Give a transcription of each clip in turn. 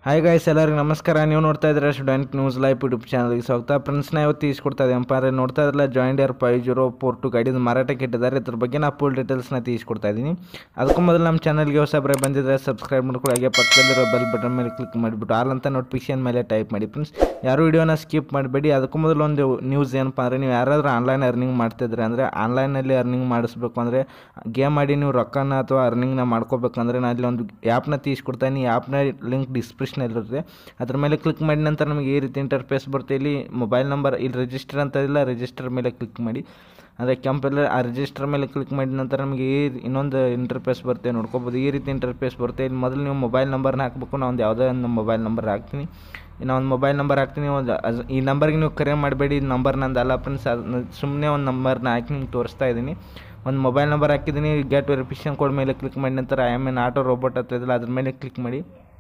hi guys ಎಲ್ಲರಿಗೂ ನಮಸ್ಕಾರ ನೀವು ನೋಡ್ತಾ ಇದ್ದೀರಾ ಸ್ಟೂಡೆಂಟ್ ನ್ಯೂಸ್ ಲೈವ್ ಯೂಟ್ಯೂಬ್ ಚಾನಲ್ಗೆ ಸ್ವಾಗತ ಫ್ರೆಂಡ್ಸ್ನ ಇವತ್ತು ತೀಸ್ಕೊಡ್ತಾ ಇದ್ದೀನಪ್ಪ ಅಂದರೆ ನೋಡ್ತಾ ಇದ್ರಲ್ಲ joint year five zero four two ಗಾಡಿದ ಮಾರಾಟಕ್ಕೆ ಇಟ್ಟಿದ್ದಾರೆ ಇದ್ರ ಬಗ್ಗೆ ನಾ ಫುಲ್ ಡೀಟೇಲ್ಸ್ನ ತೀಸ್ಕೊಡ್ತಾ ಇದ್ದೀನಿ ಅದಕ್ಕೂ ಮೊದಲು ನಮ್ಮ ಚಾನಲ್ಗೆ ಹೊಸಬ್ರೆ ಬಂದಿದ್ರೆ ಸಬ್ಸ್ಕ್ರೈಬ್ ಮಾಡ್ಕೊಳ್ಳಿ ಹಾಗೆ ಪಕ್ಕದಲ್ಲಿರೋ ಬೆಲ್ ಬಟನ್ ಮೇಲೆ ಕ್ಲಿಕ್ ಮಾಡಿಬಿಟ್ಟು ಆಲ್ ಅಂತ ನೋಟಿಫಿಕೇಶನ್ ಮೇಲೆ ಟೈಪ್ ಮಾಡಿ ಫ್ರೆಂಡ್ಸ್ ಯಾರು ವಿಡಿಯೋನ ಸ್ಕಿಪ್ ಮಾಡಬೇಡಿ ಅದಕ್ಕೂ ಮೊದಲು ಒಂದು ನ್ಯೂಸ್ ಏನಪ್ಪ ಅಂದರೆ ನೀವು ಯಾರಾದರೂ ಆನ್ಲೈನ್ ಅರ್ನಿಂಗ್ ಮಾಡ್ತಿದ್ರೆ ಅಂದರೆ ಆನ್ಲೈನಲ್ಲಿ ಅರ್ನಿಂಗ್ ಮಾಡಿಸ್ಬೇಕು ಅಂದರೆ ಗೇಮ್ ಆಡಿ ನೀವು ರೊಕ್ಕನ ಅಥವಾ ಅರ್ನಿಂಗ್ನ ಮಾಡ್ಕೋಬೇಕಂದ್ರೆ ನಾನು ಇಲ್ಲಿ ಒಂದು ಆ್ಯಪ್ನ ತೀಸ್ಕೊಡ್ತಾನೆ ಈ ಆ್ಯಪ್ನ ಲಿಂಕ್ ಡಿಸ್ಕ್ರಿಪ್ಷನಲ್ಲಿರುತ್ತೆ ಅದ್ರ ಮೇಲೆ ಕ್ಲಿಕ್ ಮಾಡಿದ ನಂತರ ನಮಗೆ ಈ ರೀತಿ ಇಂಟರ್ಫೇಸ್ ಬರುತ್ತೆ ಇಲ್ಲಿ ಮೊಬೈಲ್ ನಂಬರ್ ಇಲ್ಲಿ ರಿಜಿಸ್ಟರ್ ಅಂತ ಇಲ್ಲ ರಿಜಿಸ್ಟರ್ ಮೇಲೆ ಕ್ಲಿಕ್ ಮಾಡಿ ಅಂದರೆ ಕೆಂಪೆಲ್ಲ ಆ ರಿಜಿಸ್ಟರ್ ಮೇಲೆ ಕ್ಲಿಕ್ ಮಾಡಿದ ನಂತರ ನಮಗೆ ಈ ಇನ್ನೊಂದು ಇಂಟರ್ಫೇಸ್ ಬರುತ್ತೆ ನೋಡ್ಕೋಬೋದು ಈ ರೀತಿ ಇಂಟರ್ಫೇಸ್ ಬರುತ್ತೆ ಇಲ್ಲಿ ಮೊದಲು ನೀವು ಮೊಬೈಲ್ ನಂಬರ್ನ ಹಾಕಬೇಕು ನಾನು ಒಂದು ಯಾವುದೇ ಒಂದು ಮೊಬೈಲ್ ನಂಬರ್ ಹಾಕ್ತೀನಿ ಇನ್ನು ಒಂದು ಮೊಬೈಲ್ ನಂಬರ್ ಹಾಕ್ತೀನಿ ಒಂದು ಅದ್- ಈ ನಂಬರ್ಗೆ ನೀವು ಕರೆ ಮಾಡಬೇಡಿ ಈ ನಂಬರ್ ನಂದು ಅಲ್ಲ ಫ್ರೆಂಡ್ಸ್ ಸುಮ್ಮನೆ ಒಂದು ನಂಬರ್ನ ಹಾಕಿ ನಿಮ್ಗೆ ತೋರಿಸ್ತಾ ಇದ್ದೀನಿ ಒಂದು ಮೊಬೈಲ್ ನಂಬರ್ ಹಾಕಿದ್ದೀನಿ ಗೆಟ್ ವೆರಿಫಿಕೇಷನ್ ಕೋಡ್ ಮೇಲೆ ಕ್ಲಿಕ್ ಮಾಡಿದ ನಂತರ I am not a robot ಅಂತ ಇದಿಲ್ಲ ಅದ್ರ ಮೇಲೆ ಕ್ಲಿಕ್ ಮಾಡಿ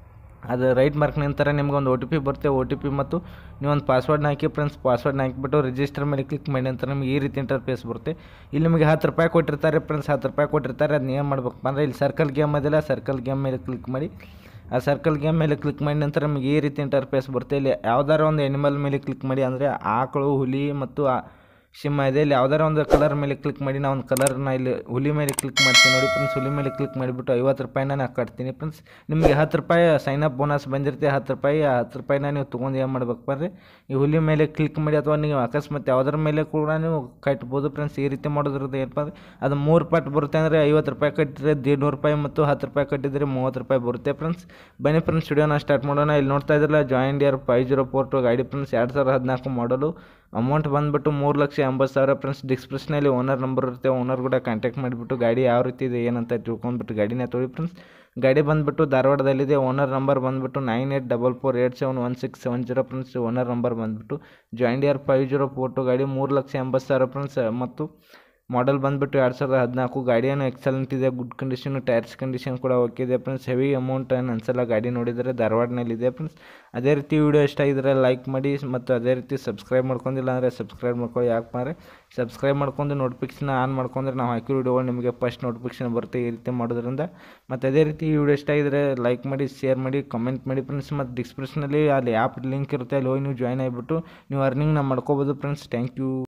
ಅದು ರೈಟ್ ಮಾರ್ಕ್ ನಂತರ ನಿಮ್ಗೆ ಒಂದು ಒ ಟಿ ಪಿ ಬರುತ್ತೆ ಒ ಟಿ ಪಿ ಮತ್ತು ನೀವು ಒಂದು ಪಾಸ್ವರ್ಡ್ನ ಹಾಕಿ ಫ್ರೆಂಡ್ಸ್ ಪಾಸ್ವರ್ಡ್ನ ಹಾಕಿಬಿಟ್ಟು ರಿಜಿಸ್ಟರ್ ಮೇಲೆ ಕ್ಲಿಕ್ ಮಾಡಿ ನಂತರ ನಿಮ್ಗೆ ಈ ರೀತಿ ಇಂಟರ್ಫೇಸ್ ಬರುತ್ತೆ ಇಲ್ಲಿ ನಿಮಗೆ ಹತ್ತು ರೂಪಾಯಿ ಕೊಟ್ಟಿರ್ತಾರೆ ಫ್ರೆಂಡ್ಸ್ ಹತ್ತು ರೂಪಾಯಿ ಕೊಟ್ಟಿರ್ತಾರೆ ಅದನ್ನ ಏನು ಮಾಡ್ಬೇಕಪ್ಪ ಅಂದರೆ ಇಲ್ಲಿ ಸರ್ಕಲ್ ಗೇಮ್ ಅದಿಲ್ಲ ಸರ್ಕಲ್ ಗೇಮ್ ಮೇಲೆ ಕ್ಲಿಕ್ ಮಾಡಿ ಆ ಸರ್ಕಲ್ ಗೇಮ್ ಮೇಲೆ ಕ್ಲಿಕ್ ಮಾಡಿ ನಂತರ ನಮಗೆ ಈ ರೀತಿ ಇಂಟರ್ಫೇಸ್ ಬರುತ್ತೆ ಇಲ್ಲಿ ಯಾವ್ದಾರ ಒಂದು ಎನಿಮಲ್ ಮೇಲೆ ಕ್ಲಿಕ್ ಮಾಡಿ ಅಂದರೆ ಆಕಳು ಹುಲಿ ಮತ್ತು ಆ ಸಿಂಹ ಇದೆ ಇಲ್ಲಿ ಯಾವ್ದಾರ ಒಂದು ಕಲರ್ ಮೇಲೆ ಕ್ಲಿಕ್ ಮಾಡಿ ನಾವು ಒಂದು ಕಲರ್ನ ಇಲ್ಲಿ ಹುಲಿ ಮೇಲೆ ಕ್ಲಿಕ್ ಮಾಡ್ತೀನಿ ನೋಡಿ ಫ್ರೆಂಡ್ಸ್ ಹುಲಿ ಮೇಲೆ ಕ್ಲಿಕ್ ಮಾಡಿಬಿಟ್ಟು ಐವತ್ತು ರೂಪಾಯಿನ ನಾನು ಕಟ್ತೀನಿ ಫ್ರೆಂಡ್ಸ್ ನಿಮಗೆ ಹತ್ತು ರೂಪಾಯಿ ಸೈನ್ ಅಪ್ ಬೋನಸ್ ಬಂದಿರುತ್ತೆ ಹತ್ತು ರೂಪಾಯಿ ಆ ಹತ್ತು ರೂಪಾಯಿನ ನೀವು ತೊಗೊಂಡು ಏನು ಮಾಡ್ಬೇಕು ಬರ್ರಿ ಈ ಹುಲಿ ಮೇಲೆ ಕ್ಲಿಕ್ ಮಾಡಿ ಅಥವಾ ನೀವು ಅಕಸ್ಮಾತ್ ಯಾವುದ್ರ ಮೇಲೆ ಕೂಡ ನೀವು ಕಟ್ಬೋದು ಫ್ರೆಂಡ್ಸ್ ಈ ರೀತಿ ಮಾಡೋದ್ರದ್ದು ಏನಪ್ಪ ಅಂದರೆ ಅದು ಮೂರು ಪಟ್ಟು ಬರುತ್ತೆ ಅಂದರೆ ಐವತ್ತು ರೂಪಾಯಿ ಕಟ್ಟಿದ್ರೆ ನೂರು ರೂಪಾಯಿ ಮತ್ತು ಹತ್ತು ರೂಪಾಯಿ ಕಟ್ಟಿದ್ರೆ ಮೂವತ್ತು ರೂಪಾಯಿ ಬರುತ್ತೆ ಫ್ರೆಂಡ್ಸ್ ಬನ್ನಿ ಫ್ರೆಂಡ್ಸ್ ವಿಡಿಯೋನ ಸ್ಟಾರ್ಟ್ ಮಾಡೋಣ ಇಲ್ಲಿ ನೋಡ್ತಾ ಇದ್ರಲ್ಲ joint year five zero four two ಗಾಡಿ ಫ್ರೆಂಡ್ಸ್ ಎರಡು ಸಾವಿರದ ಹದಿನಾಲ್ಕು ಮಾಡಲು ಅಮೌಂಟ್ ಬಂದುಬಿಟ್ಟು ಮೂರು ಲಕ್ಷ ಎಂಬತ್ತು ಸಾವಿರ ಫ್ರೆಂಡ್ಸ್ ಡಿಸ್ಕ್ರಿಪ್ಷನಲ್ಲಿ ಓನರ್ ನಂಬರ್ ಇರುತ್ತೆ ಓನರ್ ಕೂಡ ಕಾಂಟ್ಯಾಕ್ಟ್ ಮಾಡಿಬಿಟ್ಟು ಗಾಡಿ ಯಾವ ರೀತಿ ಇದೆ ಏನಂತ ತಿಳ್ಕೊಂಡ್ಬಿಟ್ಟು ಗಾಡಿನ ತೊಳಿ ಫ್ರೆಂಡ್ಸ್ ಗಾಡಿ ಬಂದುಬಿಟ್ಟು ಧಾರವಾಡದಲ್ಲಿದೆ ಓನರ್ ನಂಬರ್ ಬಂದುಬಿಟ್ಟು nine eight double four eight seven one six seven zero friends owner number ಬಂದುಬಿಟ್ಟು joint year five zero four two ಗಾಡಿ ಮೂರು ಲಕ್ಷ ಎಂಬತ್ತು ಸಾವಿರ ಫ್ರೆಂಡ್ಸ್ ಮತ್ತು ಮಾಡೆಲ್ ಬಂದುಬಿಟ್ಟು ಎರಡು ಸಾವಿರದ ಹದಿನಾಲ್ಕು ಗಾಡಿಯನ್ನು ಎಕ್ಸಲೆಂಟ್ ಇದೆ ಗುಡ್ ಕಂಡೀಷನ್ ಟೈರ್ಸ್ ಕಂಡೀಷನ್ ಕೂಡ ಓಕೆ ಇದೆ ಫ್ರೆಂಡ್ಸ್ ಹೆವಿ ಅಮೌಂಟ್ ಏನು ಅನ್ಸಲ್ಲ ಗಾಡಿ ನೋಡಿದರೆ ಧಾರವಾಡನಲ್ಲಿದೆ ಫ್ರೆಂಡ್ಸ್ ಅದೇ ರೀತಿ ವಿಡಿಯೋ ಇಷ್ಟ ಆಗಿದ್ರೆ ಲೈಕ್ ಮಾಡಿ ಮತ್ತು ಅದೇ ರೀತಿ ಸಬ್ಸ್ಕ್ರೈಬ್ ಮಾಡ್ಕೊಂಡಿಲ್ಲ ಅಂದರೆ ಸಬ್ಸ್ಕ್ರೈಬ್ ಮಾಡ್ಕೊಳ್ಳಿ ಯಾಕೆ ಮಾರೆ ಸಬ್ಸ್ಕ್ರೈಬ್ ಮಾಡ್ಕೊಂಡು ನೋಟಿಫಿಕೇಶನ್ ಆನ್ ಮಾಡ್ಕೊಂಡ್ರೆ ನಾವು ಹಾಕಿರೋ ವಿಡಿಯೋಗಳು ನಿಮಗೆ ಫಸ್ಟ್ ನೋಟಿಫಿಕೇಶನ್ ಬರುತ್ತೆ ಈ ರೀತಿ ಮಾಡೋದ್ರಿಂದ ಮತ್ತು ಅದೇ ರೀತಿ ಈ ವಿಡಿಯೋ ಇಷ್ಟ ಆಗಿದ್ರೆ ಲೈಕ್ ಮಾಡಿ ಶೇರ್ ಮಾಡಿ ಕಮೆಂಟ್ ಮಾಡಿ ಫ್ರೆಂಡ್ಸ್ ಮತ್ತು ಡಿಸ್ಕ್ರಿಪ್ಷನಲ್ಲಿ ಅಲ್ಲಿ ಆ್ಯಪ್ ಲಿಂಕ್ ಇರುತ್ತೆ ಅಲ್ಲಿ ಹೋಗಿ ನೀವು ಜಾಯ್ನ್ ಆಗಿಬಿಟ್ಟು ನೀವು ಅರ್ನಿಂಗ್ನ ಮಾಡ್ಕೋಬೋದು ಫ್ರೆಂಡ್ಸ್ ಥ್ಯಾಂಕ್ ಯು